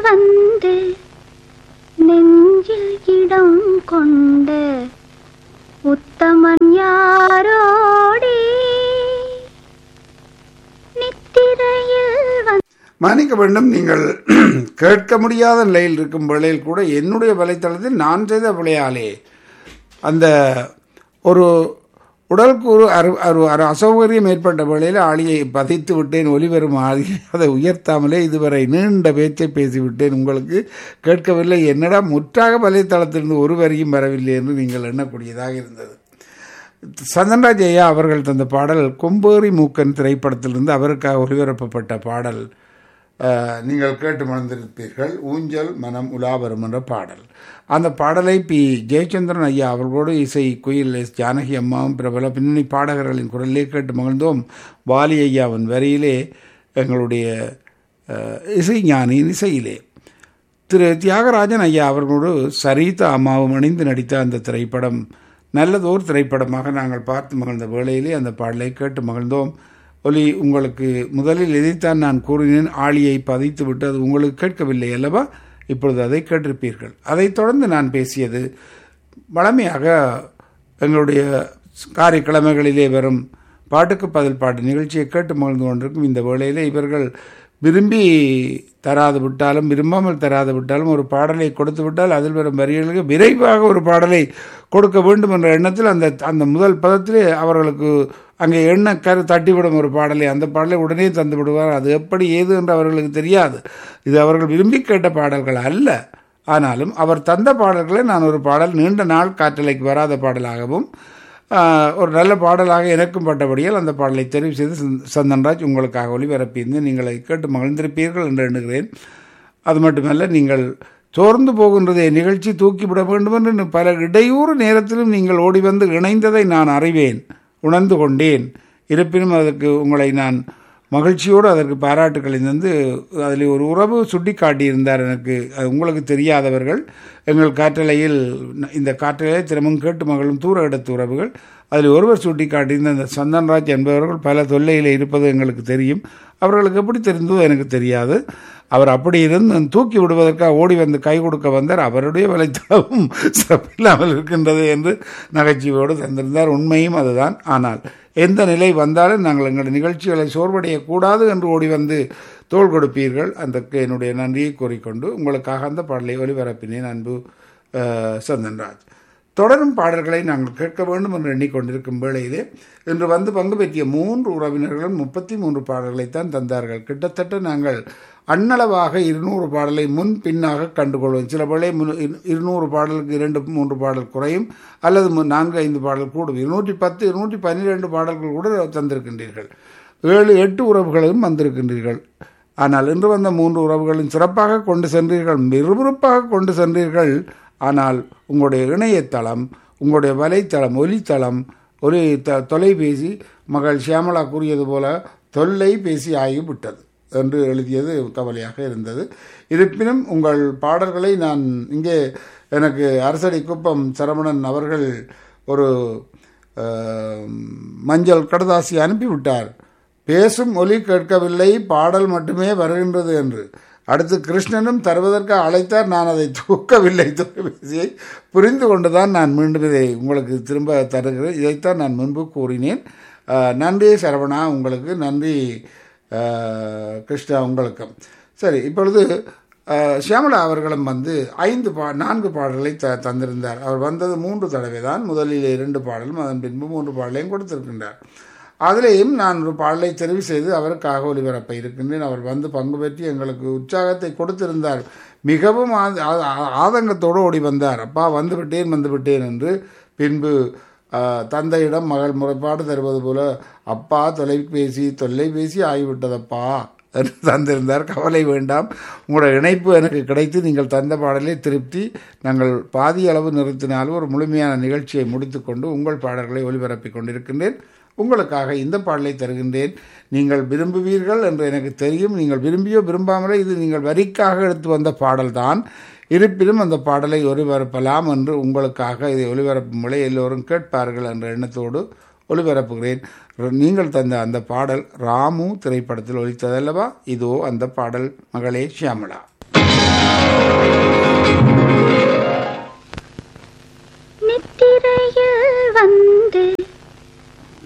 வந்து நெஞ்சில் இடம் கொண்ட உத்தமன் யாரோடி நித்திரையில் வந்து மன்னிக்க வேண்டும் நீங்கள் கேட்க முடியாத நிலையில் இருக்கும் வேளையில் கூட என்னுடைய வலைத்தளத்தில் நான் செய்த விளையாலே அந்த ஒரு உடலுக்கு ஒரு அரு அரு அரு அசௌகரியம் ஏற்பட்ட வேளையில் ஆளியை பதித்து விட்டேன் ஒலிவரும் ஆளி அதை உயர்த்தாமலே இதுவரை நீண்ட பேச்சை பேசிவிட்டேன் உங்களுக்கு கேட்கவில்லை என்னடா முற்றாக வலைத்தளத்திலிருந்து ஒரு வரியும் வரவில்லை என்று நீங்கள் எண்ணக்கூடியதாக இருந்தது சந்தன்ராஜ் ஐயா அவர்கள் தந்த பாடல் கொம்பேறி மூக்கன் திரைப்படத்திலிருந்து அவருக்காக ஒளிபரப்பப்பட்ட பாடல் அஹ், நீங்கள் கேட்டு மணந்திருப்பீர்கள் ஊஞ்சல் மனம் உலாவரும் என்ற பாடல் அந்த பாடலை பி ஜெயச்சந்திரன் ஐயா அவர்களோடு இசை குயில் எஸ் ஜானகி அம்மாவும் பிரபல பின்னணி பாடகர்களின் குரலிலே கேட்டு மகிழ்ந்தோம் வாலி ஐயாவின் வரியிலே எங்களுடைய அஹ், இசை ஞானியின் இசையிலே திரு தியாகராஜன் ஐயா அவர்களோடு சரிதா அம்மாவும் இணைந்து நடித்த அந்த திரைப்படம் நல்லதோர் திரைப்படமாக நாங்கள் பார்த்து மகிழ்ந்த வேளையிலே அந்த பாடலை கேட்டு மகிழ்ந்தோம் ஒலி உங்களுக்கு முதலில் எதைத்தான் நான் கூறினேன் ஆளியை பதித்து விட்டு அது உங்களுக்கு கேட்கவில்லை அல்லவா இப்பொழுது அதை கேட்டிருப்பீர்கள் அதைத் தொடர்ந்து நான் பேசியது வழமையாக எங்களுடைய காரியக்கிழமைகளிலே வரும் பாட்டுக்கு பதில் பாட்டு நிகழ்ச்சியை கேட்டு மகிழ்ந்து கொண்டிருக்கும் இந்த வேளையிலே இவர்கள் விரும்பி தராது விட்டாலும் விரும்பாமல் தராது விட்டாலும் ஒரு பாடலை கொடுத்து விட்டால் அதில் வரும் வரிகளுக்கு விரைவாக ஒரு பாடலை கொடுக்க வேண்டும் என்ற எண்ணத்தில் அந்த அந்த முதல் பதத்திலே அவர்களுக்கு அங்கே எண்ண கரு தட்டிவிடும் ஒரு பாடலை அந்த பாடலை உடனே தந்து விடுவார் அது எப்படி ஏது என்று அவர்களுக்கு தெரியாது இது அவர்கள் விரும்பி கேட்ட பாடல்கள் அல்ல ஆனாலும் அவர் தந்த பாடல்களை நான் ஒரு பாடல் நீண்ட நாள் காற்றலைக்கு வராத பாடலாகவும் ஆஹ், ஒரு நல்ல பாடலாக எனக்கும் பட்டபடியால் அந்த பாடலை தெரிவு செய்து சந்த- சந்தன்ராஜ் உங்களுக்காக ஒளிபரப்பியிருந்து நீங்கள் அதை கேட்டு மகிழ்ந்திருப்பீர்கள் என்று எண்ணுகிறேன் அது மட்டுமல்ல நீங்கள் சோர்ந்து போகின்றதை நிகழ்ச்சி தூக்கிவிட வேண்டும் என்று பல இடையூறு நேரத்திலும் நீங்கள் ஓடி வந்து இணைந்ததை நான் அறிவேன் உணர்ந்து கொண்டேன் இருப்பினும் அதற்கு உங்களை நான் மகிழ்ச்சியோடு அதற்கு பாராட்டுக்களை தந்து அதில் ஒரு உறவு சுட்டி காட்டியிருந்தார் எனக்கு அது உங்களுக்கு தெரியாதவர்கள் எங்கள் காற்றலையில் இந்த காற்றலையை தினமும் கேட்டு மகளும் தூர இடத்து உறவுகள் அதில் ஒருவர் சுட்டி காட்டியிருந்த அந்த சந்தன்ராஜ் என்பவர்கள் பல தொல்லையில் இருப்பது எங்களுக்கு தெரியும் அவர்களுக்கு எப்படி தெரிந்ததோ எனக்கு தெரியாது அவர் அப்படி இருந்து தூக்கி விடுவதற்காக ஓடி வந்து கை கொடுக்க வந்தார் அவருடைய வலைத்தளமும் சிறப்பில்லாமல் இருக்கின்றது என்று நகைச்சுவையோடு தந்திருந்தார் உண்மையும் அதுதான் ஆனால் எந்த நிலை வந்தாலும் நாங்கள் எங்கள் நிகழ்ச்சிகளை சோர்வடையக்கூடாது என்று ஓடி வந்து தோள் கொடுப்பீர்கள் அதற்கு என்னுடைய நன்றியை கூறிக்கொண்டு உங்களுக்காக அந்த பாடலை ஒலிபரப்பினேன் அன்பு அஹ், சந்தன்ராஜ் தொடரும் பாடல்களை நாங்கள் கேட்க வேண்டும் என்று எண்ணிக்கொண்டிருக்கும் வேளையிலே இன்று வந்து பங்கு பெற்றிய மூன்று உறவினர்களும் முப்பத்தி மூன்று பாடல்களைத்தான் தந்தார்கள் கிட்டத்தட்ட நாங்கள் அண்ணளவாக இருநூறு பாடலை முன் பின்னாக கண்டுகொள்வோம் சில வேளை முன் இரு- இருநூறு பாடலுக்கு இரண்டு மூன்று பாடல் குறையும் அல்லது மு- நான்கு ஐந்து பாடல் கூடும் இருநூற்றி பத்து இருநூற்றி பன்னிரெண்டு பாடல்கள் கூட தந்திருக்கின்றீர்கள் ஏழு எட்டு உறவுகளும் வந்திருக்கின்றீர்கள் ஆனால் இன்று வந்த மூன்று உறவுகளும் சிறப்பாக கொண்டு சென்றீர்கள் விறுவிறுப்பாக கொண்டு சென்றீர்கள் ஆனால் உங்களுடைய இணையதளம் உங்களுடைய வலைத்தளம் ஒலித்தளம் ஒரு த தொலைபேசி மகள் ஷியாமலா கூறியது போல தொல்லை பேசி ஆகிவிட்டது என்று எழுதியது கவலையாக இருந்தது இருப்பினும் உங்கள் பாடல்களை நான் இங்கே எனக்கு அரசடி குப்பம் சரவணன் அவர்கள் ஒரு அஹ், மஞ்சள் கடதாசி அனுப்பிவிட்டார் பேசும் ஒலி கேட்கவில்லை பாடல் மட்டுமே வருகின்றது என்று அடுத்து கிருஷ்ணனும் தருவதற்கு அழைத்தார் நான் அதை தூக்கவில்லை தொலைபேசியை புரிந்து கொண்டுதான் நான் மீண்டும் இதை உங்களுக்கு திரும்ப தருகிறேன் இதைத்தான் நான் முன்பு கூறினேன் அஹ், நன்றி சரவணா உங்களுக்கு நன்றி அஹ், கிருஷ்ணா உங்களுக்கும் சரி இப்பொழுது அஹ், ஷியாமளா அவர்களும் வந்து ஐந்து பா நான்கு பாடல்களை த தந்திருந்தார் அவர் வந்தது மூன்று தடவை தான் முதலில் இரண்டு பாடலும் அதன் பின்பு மூன்று பாடலையும் கொடுத்திருக்கின்றார் அதிலேயும் நான் ஒரு பாடலை தெரிவு செய்து அவருக்காக ஒளிபரப்ப இருக்கின்றேன் அவர் வந்து பங்கு பெற்று எங்களுக்கு உற்சாகத்தை கொடுத்திருந்தார் மிகவும் ஆ- ஆ- ஆதங்கத்தோடு ஓடி வந்தார் அப்பா வந்து விட்டேன் வந்து விட்டேன் என்று பின்பு ஆ, தந்தையிடம் மகள் முறைப்பாடு தருவது போல அப்பா தொலைபேசி தொல்லைபேசி ஆகிவிட்டதப்பா என்று தந்திருந்தார் கவலை வேண்டாம் உங்களோட இணைப்பு எனக்கு கிடைத்து நீங்கள் தந்த பாடலை திருப்தி நாங்கள் பாதி அளவு நிறுத்தினாலும் ஒரு முழுமையான நிகழ்ச்சியை முடித்துக்கொண்டு உங்கள் பாடல்களை ஒளிபரப்பிக் கொண்டிருக்கின்றேன் உங்களுக்காக இந்த பாடலை தருகின்றேன் நீங்கள் விரும்புவீர்கள் என்று எனக்கு தெரியும் நீங்கள் விரும்பியோ விரும்பாமலோ இது நீங்கள் வரிக்காக எடுத்து வந்த பாடல்தான் இருப்பினும் அந்த பாடலை ஒளிபரப்பலாம் என்று உங்களுக்காக இதை ஒளிபரப்பும் முறை எல்லோரும் கேட்பார்கள் என்ற எண்ணத்தோடு ஒளிபரப்புகிறேன் நீங்கள் தந்த அந்த பாடல் ராமு திரைப்படத்தில் ஒலித்ததல்லவா இதோ அந்த பாடல் மகளே ஷியாமளா